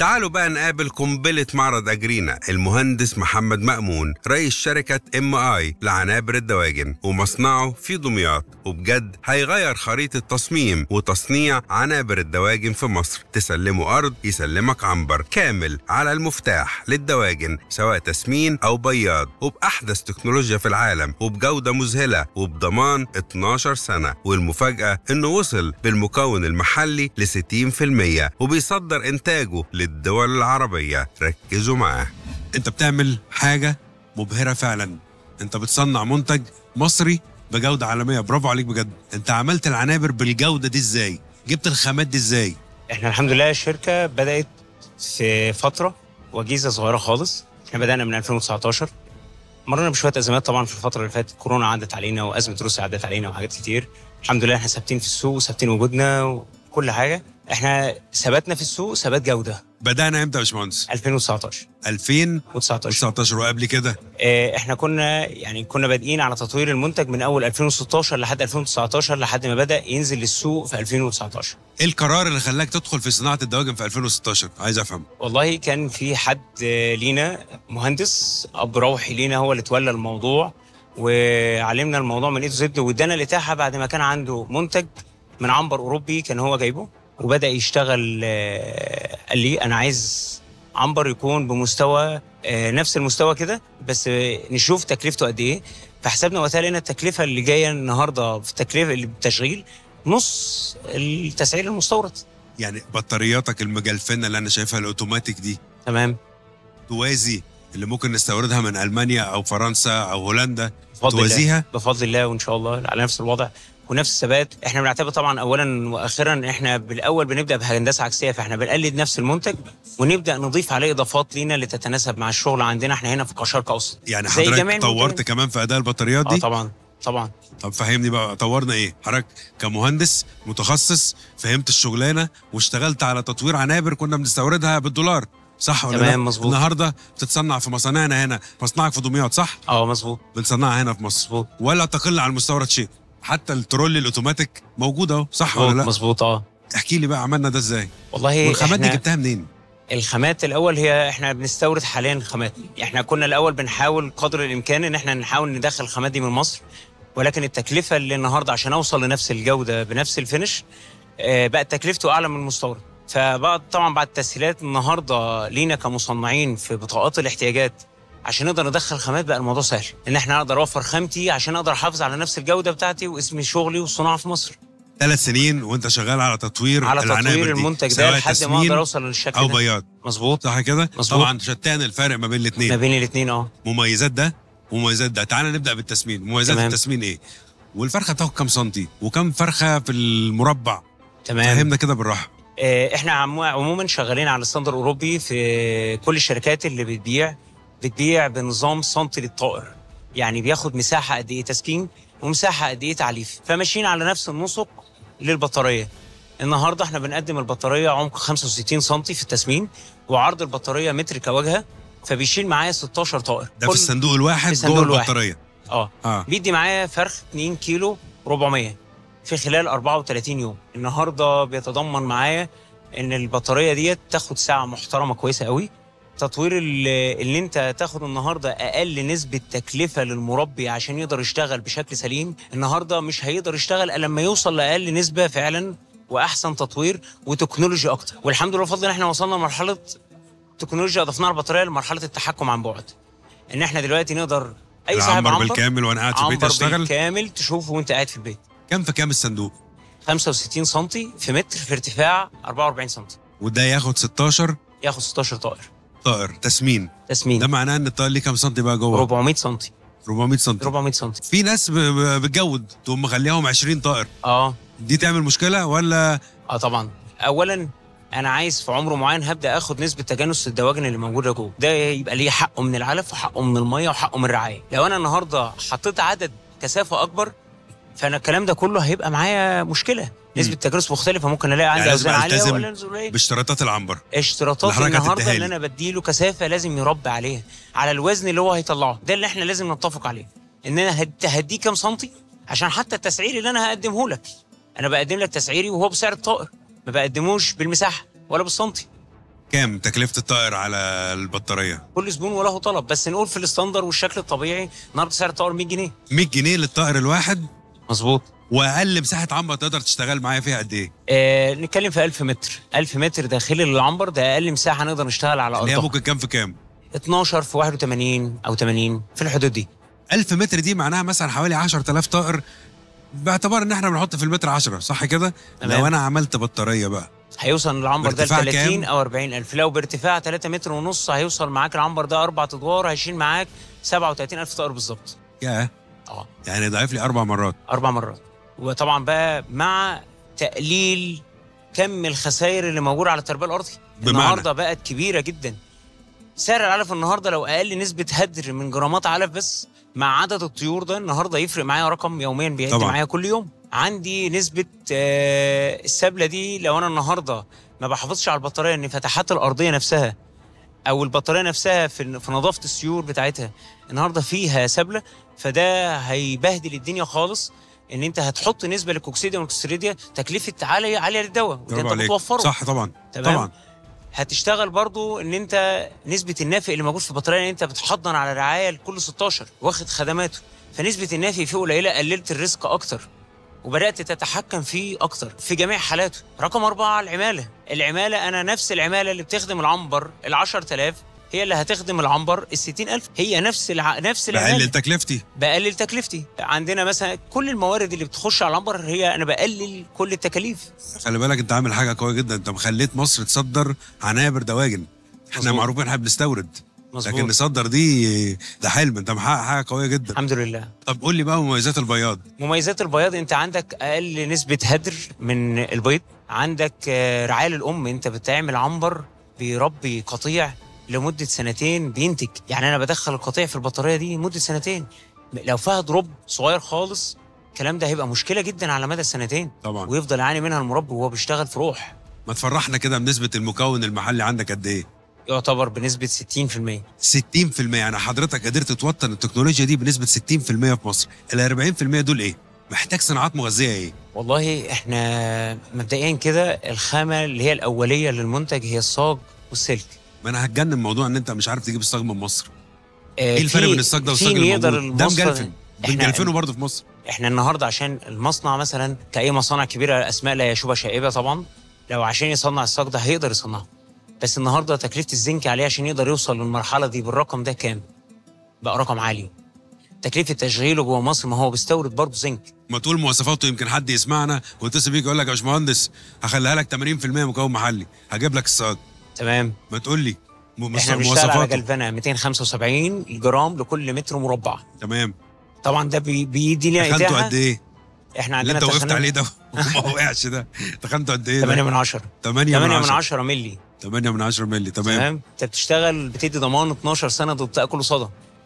تعالوا بقى نقابل قنبلة معرض أجرينا المهندس محمد مأمون رئيس شركة ام اي لعنابر الدواجن ومصنعه في دمياط وبجد هيغير خريطة تصميم وتصنيع عنابر الدواجن في مصر تسلمه أرض يسلمك عنبر كامل على المفتاح للدواجن سواء تسمين أو بياض وبأحدث تكنولوجيا في العالم وبجودة مذهلة وبضمان 12 سنة والمفاجأة إنه وصل بالمكون المحلي ل 60% وبيصدر إنتاجه للدول العربية ركزوا معاه انت بتعمل حاجه مبهره فعلا انت بتصنع منتج مصري بجوده عالميه برافو عليك بجد انت عملت العنابر بالجوده دي ازاي جبت الخامات دي ازاي احنا الحمد لله الشركه بدات في فتره وجيزه صغيره خالص احنا بدانا من 2019 مرينا بشويه ازمات طبعا في الفتره اللي فاتت كورونا عدت علينا وازمه روسيا عدت علينا وحاجات كتير الحمد لله احنا ثابتين في السوق وثابتين وجودنا وكل حاجه احنا ثباتنا في السوق ثبات جوده بدانا امتى يا باشمهندس 2019 2019 و19 وقبل كده اه، احنا كنا يعني كنا بادئين على تطوير المنتج من اول 2016 لحد 2019 لحد ما بدا ينزل للسوق في 2019 ايه القرار اللي خلاك تدخل في صناعه الدواجن في 2016 عايز افهم والله كان في حد آه، لينا مهندس اب روحي لينا هو اللي تولى الموضوع وعلمنا الموضوع من اي تو زد وادانا الاتاحه بعد ما كان عنده منتج من عنبر اوروبي كان هو جايبه وبدا يشتغل آه، قال لي انا عايز عنبر يكون بمستوى آه، نفس المستوى كده بس آه، نشوف تكلفته قد ايه فحسبنا وقتها لقينا التكلفه اللي جايه النهارده في التكلفه اللي بالتشغيل نص التسعير المستورد يعني بطارياتك المجلفنه اللي انا شايفها الاوتوماتيك دي تمام توازي اللي ممكن نستوردها من المانيا او فرنسا او هولندا بفضل الله. توازيها بفضل الله وان شاء الله على نفس الوضع ونفس الثبات احنا بنعتبر طبعا اولا واخيرا احنا بالاول بنبدا بهندسه عكسيه فاحنا بنقلد نفس المنتج ونبدا نضيف عليه اضافات لينا اللي تتناسب مع الشغل عندنا احنا هنا في كشرق اوسط يعني زي جميع حضرتك طورت المنتجات. كمان في اداء البطاريات اه دي طبعا طبعا طب فهمني بقى طورنا ايه حضرتك كمهندس متخصص فهمت الشغلانه واشتغلت على تطوير عنابر كنا بنستوردها بالدولار صح ولا تمام، لا؟ مظبوط. النهارده بتتصنع في مصانعنا هنا مصنعك في دمياط صح اه مظبوط بنصنعها هنا في مصر مظبوط ولا تقل عن المستورد شيء حتى الترولي الاوتوماتيك موجود اهو صح ولا مظبوط لا مظبوط اه احكي لي بقى عملنا ده ازاي والله والخامات دي إحنا- جبتها منين الخامات الاول هي احنا بنستورد حاليا خامات احنا كنا الاول بنحاول قدر الامكان ان احنا نحاول ندخل الخامات دي من مصر ولكن التكلفه اللي النهارده عشان اوصل لنفس الجوده بنفس الفينش آه، بقت تكلفته اعلى من المستورد فبعد طبعا بعد تسهيلات النهارده لينا كمصنعين في بطاقات الاحتياجات عشان نقدر ندخل خامات بقى الموضوع سهل ان احنا اقدر اوفر خامتي عشان اقدر احافظ على نفس الجوده بتاعتي واسم شغلي والصناعه في مصر ثلاث سنين وانت شغال على تطوير على العنابر تطوير دي، المنتج ده سواء لحد ما تسمين اقدر اوصل للشكل او ده بياض مظبوط صح كده مظبوط. طبعا شتان الفرق ما بين ما الاثنين بين الاثنين اه مميزات ده ومميزات ده تعال نبدا بالتسمين مميزات تمام. التسمين ايه والفرخه بتاخد كام سنتي وكم فرخه في المربع تمام فهمنا كده بالراحه آه، احنا عمو- عموما شغالين على الستاندر الاوروبي في كل الشركات اللي بتبيع بتبيع بنظام سنتي للطائر يعني بياخد مساحه قد ايه تسكين ومساحه قد ايه تعليف فماشيين على نفس النسق للبطاريه النهارده احنا بنقدم البطاريه عمق 65 سم في التسمين وعرض البطاريه متر كواجهه فبيشيل معايا 16 طائر ده كل- في الصندوق الواحد في الصندوق جوه الواحد. البطاريه اه اه بيدي معايا فرخ 2 كيلو 400 في خلال 34 يوم النهارده بيتضمن معايا ان البطاريه ديت تاخد ساعه محترمه كويسه قوي تطوير ال- اللي انت تاخد النهارده اقل نسبه تكلفه للمربي عشان يقدر يشتغل بشكل سليم النهارده مش هيقدر يشتغل الا لما يوصل لاقل نسبه فعلا واحسن تطوير وتكنولوجي اكتر والحمد لله بفضل ان احنا وصلنا لمرحله تكنولوجيا اضفناها البطاريه لمرحله التحكم عن بعد ان احنا دلوقتي نقدر اي صاحب العنبر عنبر بالكامل وانا قاعد في البيت عنبر اشتغل بالكامل تشوفه وانت قاعد في البيت كام في كام الصندوق 65 سم في متر في ارتفاع 44 سم وده ياخد 16 ياخد 16 طائر طائر تسمين تسمين ده معناه ان الطائر ليه كام سنتي بقى جوه 400 سم 400 سنتي 400 سم في ناس ب- ب- بتجود تقوم مخليهم 20 طائر اه دي تعمل مشكله ولا اه طبعا اولا انا عايز في عمر معين هبدا اخد نسبه تجانس الدواجن اللي موجوده جوه ده يبقى ليه حقه من العلف وحقه من الميه وحقه من الرعايه لو انا النهارده حطيت عدد كثافه اكبر فانا الكلام ده كله هيبقى معايا مشكله نسبه تجانس مختلفه ممكن الاقي عندي يعني لازم اوزان عاليه ألتزم ولا أوزان قليلة. باشتراطات العنبر اشتراطات اللي حضرتك النهارده هتديها اللي لي. انا بديله كثافه لازم يربي عليها على الوزن اللي هو هيطلعه ده اللي احنا لازم نتفق عليه ان انا هد- هديه كام سنتي عشان حتى التسعير اللي انا هقدمه لك انا بقدم لك تسعيري وهو بسعر الطائر ما بقدموش بالمساحه ولا بالسنتي كام تكلفه الطائر على البطاريه كل زبون وله طلب بس نقول في الاستاندر والشكل الطبيعي النهارده سعر الطائر 100 جنيه 100 جنيه للطائر الواحد مظبوط واقل مساحه عنبر تقدر تشتغل معايا فيها قد ايه آه نتكلم في 1000 متر 1000 متر داخلي للعنبر ده اقل مساحه نقدر نشتغل على اللي هي ارضها ممكن كام في كام 12 في 81 او 80 في الحدود دي 1000 متر دي معناها مثلا حوالي 10000 طائر باعتبار ان احنا بنحط في المتر 10 صح كده تمام. لو انا عملت بطاريه بقى هيوصل العنبر ده ل بارتفاع 30 كام؟ او 40 الف لو بارتفاع 3 متر ونص هيوصل معاك العنبر ده اربع ادوار هيشيل معاك 37 الف طائر بالظبط يا اه يعني ضعف لي اربع مرات اربع مرات وطبعا بقى مع تقليل كم الخسائر اللي موجوده على التربيه الارضي بمعنى؟ النهارده بقت كبيره جدا سعر العلف النهارده لو اقل نسبه هدر من جرامات علف بس مع عدد الطيور ده النهارده يفرق معايا رقم يوميا بيعد طبعاً. معايا كل يوم عندي نسبه آه السبله دي لو انا النهارده ما بحافظش على البطاريه ان فتحات الارضيه نفسها او البطاريه نفسها في في نظافه السيور بتاعتها النهارده فيها سبله فده هيبهدل الدنيا خالص ان انت هتحط نسبه للكوكسيديا والكوكسيديا تكلفه عاليه عاليه للدواء وده برافو انت عليك بتوفره صح طبعا تمام؟ طبعا هتشتغل برضو ان انت نسبه النافق اللي موجود في البطاريه ان انت بتحضن على رعايه لكل 16 واخد خدماته فنسبه النافق فيه قليله قللت الريسك اكتر وبدات تتحكم فيه اكتر في جميع حالاته رقم أربعة العماله العماله انا نفس العماله اللي بتخدم العنبر ال 10000 هي اللي هتخدم العنبر ال 60000 هي نفس الع... نفس العماله بقلل تكلفتي بقلل تكلفتي عندنا مثلا كل الموارد اللي بتخش على العنبر هي انا بقلل كل التكاليف خلي بالك انت عامل حاجه قويه جدا انت مخليت مصر تصدر عنابر دواجن احنا مظبوط. معروفين احنا بنستورد مظبوط لكن نصدر دي ده حلم انت محقق حاجه قويه جدا الحمد لله طب قول لي بقى مميزات البياض مميزات البياض انت عندك اقل نسبه هدر من البيض عندك آه، رعايه للام انت بتعمل عنبر بيربي قطيع لمده سنتين بينتج يعني انا بدخل القطيع في البطاريه دي مده سنتين لو فيها دروب صغير خالص الكلام ده هيبقى مشكله جدا على مدى السنتين طبعا ويفضل يعاني منها المربي وهو بيشتغل في روح ما تفرحنا كده بنسبه المكون المحلي عندك قد ايه يعتبر بنسبه 60% 60% يعني حضرتك قدرت توطن التكنولوجيا دي بنسبه 60% في مصر ال 40% دول ايه محتاج صناعات مغذيه ايه والله احنا مبدئيا كده الخامه اللي هي الاوليه للمنتج هي الصاج والسلك ما انا هتجنن موضوع ان انت مش عارف تجيب الصاج من مصر آه، ايه الفرق في- بين الصاج ده في والصاج يقدر الموجود ده المصدر- مجلفن احنا بنجلفنه برضه في مصر احنا النهارده عشان المصنع مثلا كاي مصانع كبيره اسماء لا يشوبها شائبه طبعا لو عشان يصنع الصاج ده هيقدر يصنعه بس النهارده تكلفه الزنك عليه عشان يقدر يوصل للمرحله دي بالرقم ده كام؟ بقى رقم عالي تكلفه تشغيله جوه مصر ما هو بيستورد برضه زنك ما تقول مواصفاته يمكن حد يسمعنا ويتصل بيك يقول لك يا باشمهندس هخليها لك 80% مكون محلي هجيب لك الصاج تمام ما تقول لي م- احنا بنشتغل على مواصفاته جلفنه 275 جرام لكل متر مربع تمام طبعا ده بي- بيدي لنا تخنته اتاحه قد ايه احنا اللي عندنا انت وقفت تخانة عليه ده وما وقعش ده تخنته قد ايه 8 ده؟ من 10 8 8 من من 10 10 مللي 8 من 10 مللي تمام تمام انت بتشتغل بتدي ضمان 12 سنه ضد تاكل صدى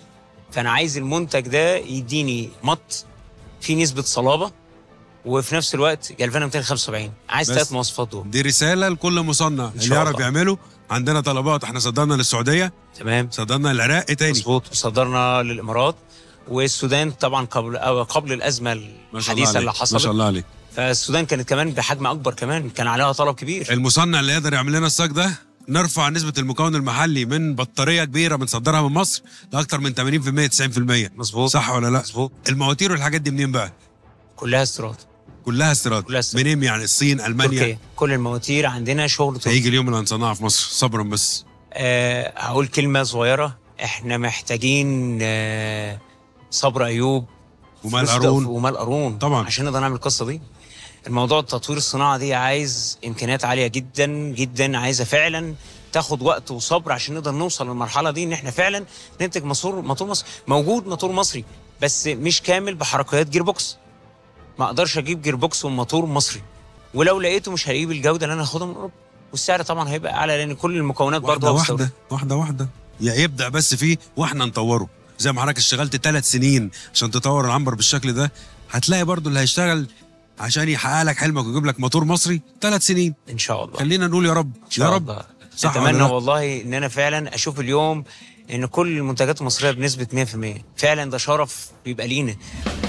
فانا عايز المنتج ده يديني مط فيه نسبه صلابه وفي نفس الوقت جلفانه 275 عايز بس. ثلاث مواصفات دول دي رساله لكل مصنع اللي شاء يعرف الله. يعمله عندنا طلبات احنا صدرنا للسعوديه تمام صدرنا للعراق ايه تاني مظبوط وصدرنا للامارات والسودان طبعا قبل أو قبل الازمه ما شاء الله الحديثه اللي عليك ما حصلت شاء الله عليك فالسودان كانت كمان بحجم اكبر كمان كان عليها طلب كبير المصنع اللي يقدر يعمل لنا الصاج ده نرفع نسبة المكون المحلي من بطارية كبيرة بنصدرها من مصر لأكثر من 80% 90% مظبوط صح ولا لا؟ مظبوط المواتير والحاجات دي منين بقى؟ كلها استيراد كلها استيراد كلها استيراد. منين يعني الصين ألمانيا تركيا كل المواتير عندنا شغل تركي هيجي اليوم اللي هنصنعها في مصر صبرا بس أه هقول كلمة صغيرة احنا محتاجين أه صبر ايوب ومال فلوس قارون ده- ومال قارون طبعاً. عشان نقدر نعمل القصة دي الموضوع تطوير الصناعة دي عايز امكانيات عالية جدا جدا عايزة فعلا تاخد وقت وصبر عشان نقدر نوصل للمرحلة دي ان احنا فعلا ننتج موتور موتور مصري موجود موتور مصري بس مش كامل بحركيات جير بوكس ما اقدرش اجيب جير بوكس وموتور مصري ولو لقيته مش هلاقيه بالجودة اللي انا هاخدها من اوروبا والسعر طبعا هيبقى اعلى لان كل المكونات برضه واحدة هو مستورد. واحدة واحدة واحدة يا يبدأ بس فيه واحنا نطوره زي ما حضرتك اشتغلت ثلاث سنين عشان تطور العنبر بالشكل ده هتلاقي برضو اللي هيشتغل عشان يحقق لك حلمك ويجيب لك موتور مصري ثلاث سنين ان شاء الله خلينا نقول يا رب ان شاء يا رب الله صح ولا اتمنى لا؟ والله ان انا فعلا اشوف اليوم ان كل المنتجات المصريه بنسبه 100% فعلا ده شرف بيبقى لينا